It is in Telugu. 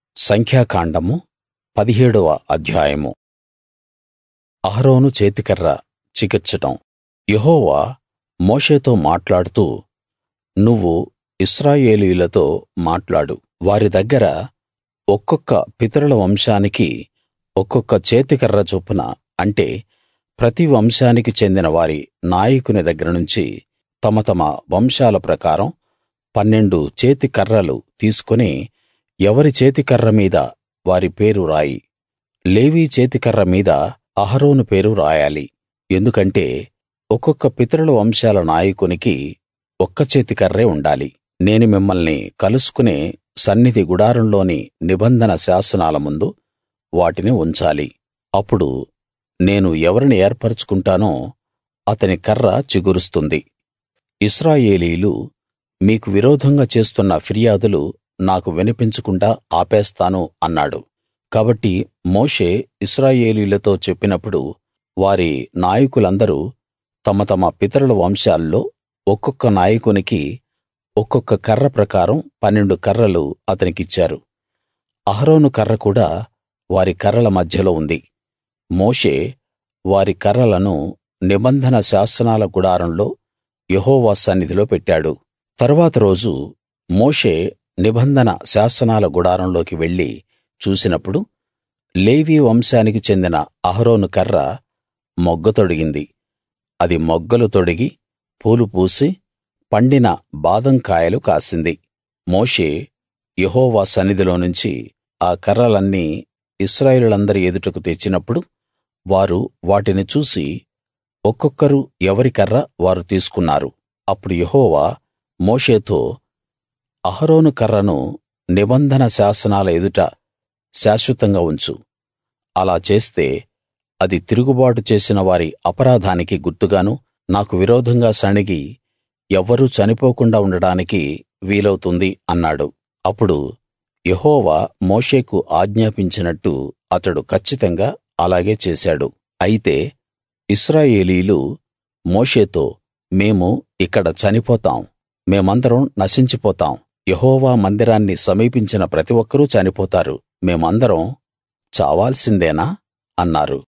సంఖ్యాకాండము పదిహేడవ అధ్యాయము అహరోను చేతికర్ర చికిర్చటం యెహోవా మోషేతో మాట్లాడుతూ నువ్వు ఇశ్రాయేలీయులతో మాట్లాడు వారి దగ్గర ఒక్కొక్క పితరుల వంశానికి ఒక్కొక్క చేతికర్ర చొప్పున అంటే ప్రతి వంశానికి చెందిన వారి నాయకుని దగ్గరనుంచి తమ తమ వంశాల ప్రకారం పన్నెండు చేతికర్రలు తీసుకుని ఎవరి చేతికర్ర మీద వారి పేరు రాయి లేవీ చేతికర్ర మీద అహరోను పేరు రాయాలి ఎందుకంటే ఒక్కొక్క పితరుల వంశాల నాయకునికి ఒక్క చేతికర్రే ఉండాలి నేను మిమ్మల్ని కలుసుకునే సన్నిధి గుడారంలోని నిబంధన శాసనాల ముందు వాటిని ఉంచాలి అప్పుడు నేను ఎవరిని ఏర్పరచుకుంటానో అతని కర్ర చిగురుస్తుంది ఇశ్రాయేలీయులు మీకు విరోధంగా చేస్తున్న ఫిర్యాదులు నాకు వినిపించకుండా ఆపేస్తాను అన్నాడు కాబట్టి మోషే ఇశ్రాయేలీయులతో చెప్పినప్పుడు వారి నాయకులందరూ తమ తమ పితరుల వంశాల్లో ఒక్కొక్క నాయకునికి ఒక్కొక్క కర్ర ప్రకారం పన్నెండు కర్రలు అతనికిచ్చారు అహరోను కర్ర కూడా వారి కర్రల మధ్యలో ఉంది మోషే వారి కర్రలను నిబంధన శాసనాల గుడారంలో యెహోవా సన్నిధిలో పెట్టాడు తరువాత రోజు మోషే నిబంధన శాసనాల గుడారంలోకి వెళ్లి చూసినప్పుడు లేవీ వంశానికి చెందిన అహరోను కర్ర మొగ్గ తొడిగింది అది మొగ్గలు తొడిగి పూలు పూసి పండిన బాదం కాయలు కాసింది మోషే యెహోవా సన్నిధిలోనుంచి ఆ కర్రలన్నీ ఇశ్రాయేలీయులందరి ఎదుటకు తెచ్చినప్పుడు వారు వాటిని చూసి ఒక్కొక్కరు ఎవరి కర్ర వారు తీసుకున్నారు అప్పుడు యెహోవా మోషేతో అహరోను కర్రను నిబంధన శాసనాల ఎదుట శాశ్వతంగా ఉంచు అలా చేస్తే అది తిరుగుబాటు చేసిన వారి అపరాధానికి గుర్తుగాను నాకు విరోధంగా సణిగి ఎవ్వరూ చనిపోకుండా ఉండడానికి వీలవుతుంది అన్నాడు అప్పుడు యెహోవా మోషేకు ఆజ్ఞాపించినట్టు అతడు కచ్చితంగా అలాగే చేశాడు అయితే ఇశ్రాయేలీయులు మోషేతో మేము ఇక్కడ చనిపోతాం మేమందరం నశించిపోతాం యెహోవా మందిరాన్ని సమీపించిన ప్రతి ఒక్కరూ చనిపోతారు మేమందరం చావాల్సిందేనా అన్నారు